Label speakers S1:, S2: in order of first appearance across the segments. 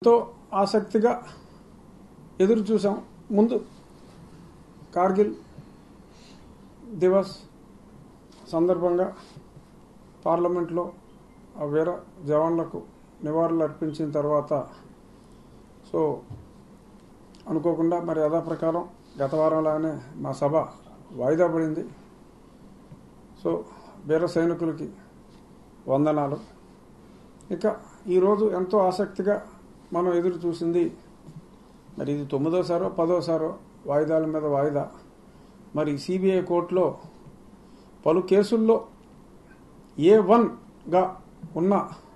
S1: ఎంతో ఆసక్తిగా ఎదురు చూసాం ముందు కార్గిల్ దివస్ సందర్భంగా పార్లమెంట్లో ఆ వీర జవాన్లకు నివాళులు అర్పించిన తర్వాత సో అనుకోకుండా మరి యథాప్రకారం గత వారంలాగానే మా సభ వాయిదా పడింది సో వీర సైనికులకి వందనాలు ఇక ఈరోజు ఎంతో ఆసక్తిగా మనం ఎదురు చూసింది మరి ఇది తొమ్మిదోసారో పదోసారో వాయిదాల మీద వాయిదా మరి సిబిఐ కోర్టులో పలు కేసుల్లో ఏ వన్గా ఉన్న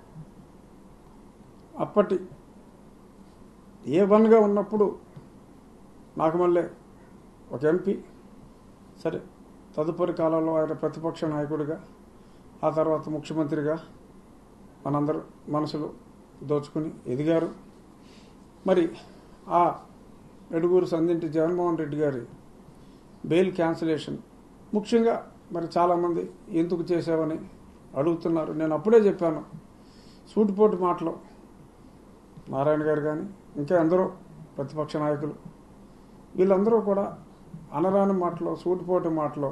S1: అప్పటి ఏ వన్గా ఉన్నప్పుడు నాకు మళ్ళీ ఒక ఎంపీ సరే తదుపరి కాలంలో ఆయన ప్రతిపక్ష నాయకుడిగా ఆ తర్వాత ముఖ్యమంత్రిగా మనందరూ మనసులు దోచుకుని ఎదిగారు మరి ఆ ఎడుగురు సందింటి జగన్మోహన్ రెడ్డి గారి బెయిల్ క్యాన్సిలేషన్ ముఖ్యంగా మరి చాలామంది ఎందుకు చేసావని అడుగుతున్నారు నేను అప్పుడే చెప్పాను సూటిపోటు మాటలు నారాయణ గారు కానీ ఇంకా ఎందరో ప్రతిపక్ష నాయకులు వీళ్ళందరూ కూడా అనరాని మాటలు సూటిపోటు మాటలు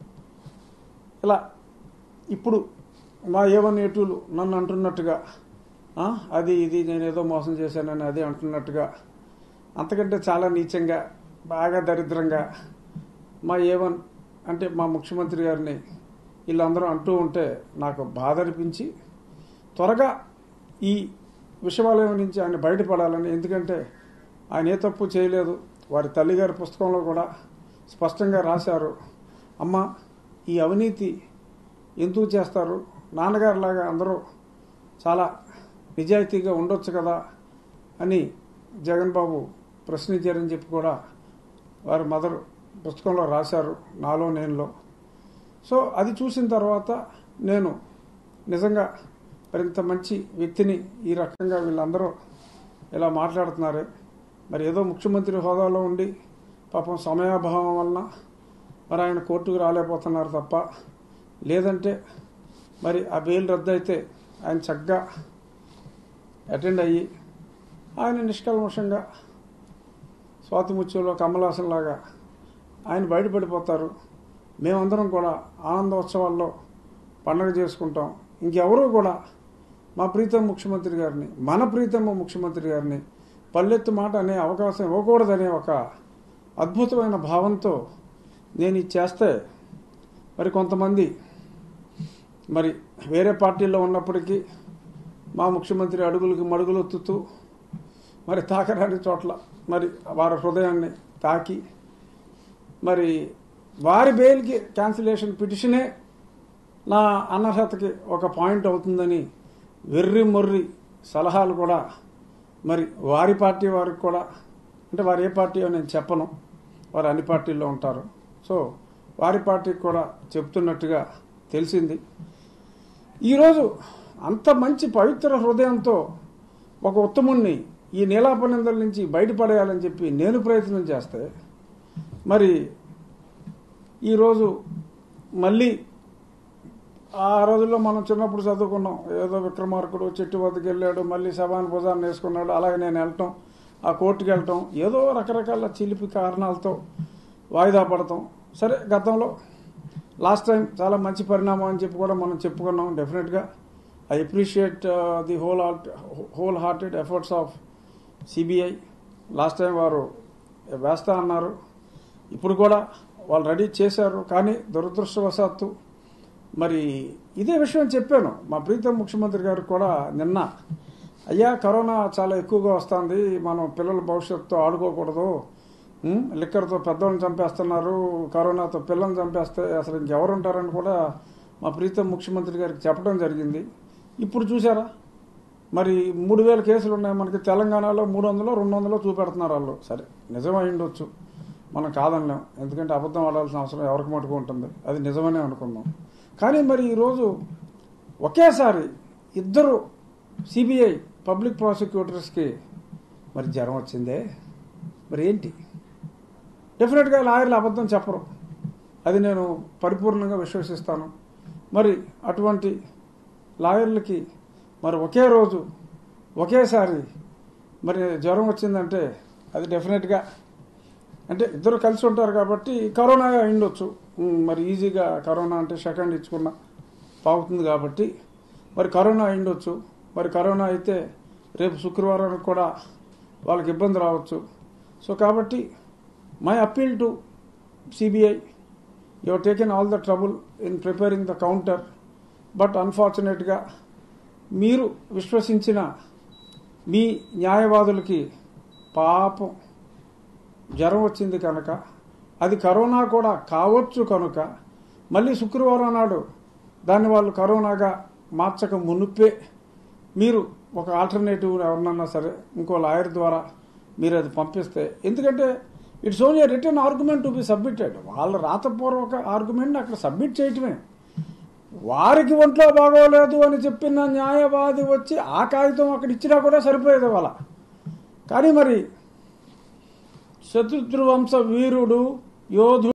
S1: ఇలా ఇప్పుడు మా ఏవన్ ఏటూలు నన్ను అంటున్నట్టుగా "ఆ, అది ఇది నేను ఏదో మోసం చేశానని అది అంటున్నట్టుగా అంతకంటే చాలా నీచంగా బాగా దరిద్రంగా మా ఏవన్ అంటే మా ముఖ్యమంత్రి గారిని వీళ్ళందరూ అంటూ ఉంటే నాకు బాధ అనిపించి త్వరగా ఈ విషవాలయం నుంచి ఆయన బయటపడాలని ఎందుకంటే ఆయన ఏ తప్పు చేయలేదు వారి తల్లిగారి పుస్తకంలో కూడా స్పష్టంగా రాశారు అమ్మ ఈ అవినీతి ఎందుకు చేస్తారు నాన్నగారిలాగా అందరూ చాలా నిజాయితీగా ఉండొచ్చు కదా అని జగన్ బాబు ప్రశ్నించారని చెప్పి కూడా వారి మదర్ పుస్తకంలో రాశారు నాలో నేనులో సో అది చూసిన తర్వాత నేను నిజంగా మరింత మంచి వ్యక్తిని ఈ రకంగా వీళ్ళందరూ ఇలా మాట్లాడుతున్నారే మరి ఏదో ముఖ్యమంత్రి హోదాలో ఉండి పాపం సమయాభావం వలన మరి ఆయన కోర్టుకు రాలేకపోతున్నారు తప్ప లేదంటే మరి ఆ బెయిల్ రద్దు అయితే ఆయన చక్కగా అటెండ్ అయ్యి ఆయన నిష్కల్మషంగా స్వాతిముత్యంలో కమలాసంలాగా ఆయన బయటపడిపోతారు మేమందరం కూడా ఆనందోత్సవాల్లో పండగ చేసుకుంటాం ఇంకెవరూ కూడా మా ప్రీతం ముఖ్యమంత్రి గారిని మన ప్రీతమ ముఖ్యమంత్రి గారిని పల్లెత్తు మాట అనే అవకాశం ఇవ్వకూడదనే ఒక అద్భుతమైన భావంతో నేను ఇది చేస్తే మరి కొంతమంది మరి వేరే పార్టీల్లో ఉన్నప్పటికీ మా ముఖ్యమంత్రి అడుగులకి మడుగులు ఒత్తుతూ మరి తాకరాని చోట్ల మరి వారి హృదయాన్ని తాకి మరి వారి బెయిల్కి క్యాన్సిలేషన్ పిటిషనే నా అనర్హతకి ఒక పాయింట్ అవుతుందని వెర్రి మొర్రి సలహాలు కూడా మరి వారి పార్టీ వారికి కూడా అంటే వారు ఏ పార్టీయో నేను చెప్పను వారు అన్ని పార్టీల్లో ఉంటారు సో వారి పార్టీకి కూడా చెప్తున్నట్టుగా తెలిసింది ఈరోజు అంత మంచి పవిత్ర హృదయంతో ఒక ఉత్తముణ్ణి ఈ నీలాపనిందల నుంచి బయటపడేయాలని చెప్పి నేను ప్రయత్నం చేస్తే మరి ఈరోజు మళ్ళీ ఆ రోజుల్లో మనం చిన్నప్పుడు చదువుకున్నాం ఏదో విక్రమార్కుడు చెట్టు వద్దకు వెళ్ళాడు మళ్ళీ శవాన్ని భుజాన్ని వేసుకున్నాడు అలాగే నేను వెళ్ళటం ఆ కోర్టుకి వెళ్ళటం ఏదో రకరకాల చిలిపి కారణాలతో వాయిదా పడతాం సరే గతంలో లాస్ట్ టైం చాలా మంచి పరిణామం అని చెప్పి కూడా మనం చెప్పుకున్నాం డెఫినెట్గా I appreciate the whole heart whole hearted efforts of CBI last time వారు వేస్తా అన్నారు ఇప్పుడు కూడా వాళ్ళు రెడీ చేశారు కానీ దురదృష్టవశాత్తు మరి ఇదే విషయం చెప్పాను మా ప్రీతం ముఖ్యమంత్రి గారికి కూడా నిన్న అయ్యా కరోనా చాలా ఎక్కువగా వస్తుంది మనం పిల్లల భవిష్యత్తుతో ఆడుకోకూడదు ఉం, లిక్కర్తో పెద్దవాళ్ళని చంపేస్తున్నారు కరోనాతో పిల్లల్ని చంపేస్తే అసలు ఇంకెవరు ఉంటారని కూడా మా ప్రీతం ముఖ్యమంత్రి గారికి చెప్పడం జరిగింది ఇప్పుడు చూసారా మరి మూడు వేల కేసులు ఉన్నాయి మనకి తెలంగాణలో మూడు వందలు రెండు వందలు చూపెడుతున్నారు వాళ్ళు సరే నిజమై ఉండొచ్చు మనం కాదనలేం ఎందుకంటే అబద్ధం ఆడాల్సిన అవసరం ఎవరికి మటుకు ఉంటుంది అది నిజమనే అనుకుందాం కానీ మరి ఈరోజు ఒకేసారి ఇద్దరు సిబిఐ పబ్లిక్ ప్రాసిక్యూటర్స్కి మరి జ్వరం వచ్చిందే మరి ఏంటి డెఫినెట్గా లాయర్లు అబద్ధం చెప్పరు అది నేను పరిపూర్ణంగా విశ్వసిస్తాను మరి అటువంటి లాయర్లకి మరి ఒకే రోజు ఒకేసారి మరి జ్వరం వచ్చిందంటే అది డెఫినెట్గా అంటే ఇద్దరు కలిసి ఉంటారు కాబట్టి కరోనా అయిండొచ్చు ఉమ్, మరి ఈజీగా కరోనా అంటే సెకండ్ ఇచ్చుకున్న పాగుతుంది కాబట్టి మరి కరోనా అయిండొచ్చు మరి కరోనా అయితే రేపు శుక్రవారానికి కూడా వాళ్ళకి ఇబ్బంది రావచ్చు సో కాబట్టి my appeal to CBI you taken all the trouble in preparing the counter but అన్ఫార్చునేట్గా మీరు విశ్వసించిన మీ న్యాయవాదులకి పాపం జ్వరం వచ్చింది కనుక అది కరోనా కూడా కావచ్చు కనుక మళ్ళీ శుక్రవారం నాడు దాన్ని వాళ్ళు కరోనాగా మార్చక మునుపే మీరు ఒక ఆల్టర్నేటివ్ ఎవరినన్నా సరే ఇంకో లాయర్ ద్వారా మీరు అది పంపిస్తే ఎందుకంటే it's only return argument to be submitted వాళ్ళ రాతపూర్వక ఆర్గ్యుమెంట్ని అక్కడ సబ్మిట్ చేయటమే వారికి ఒంట్లో బాగోలేదు అని చెప్పిన న్యాయవాది వచ్చి ఆ కాగితం అక్కడ ఇచ్చినా కూడా సరిపోయేది వాళ్ళ కానీ మరి శత్రువంశ వీరుడు యోధుడు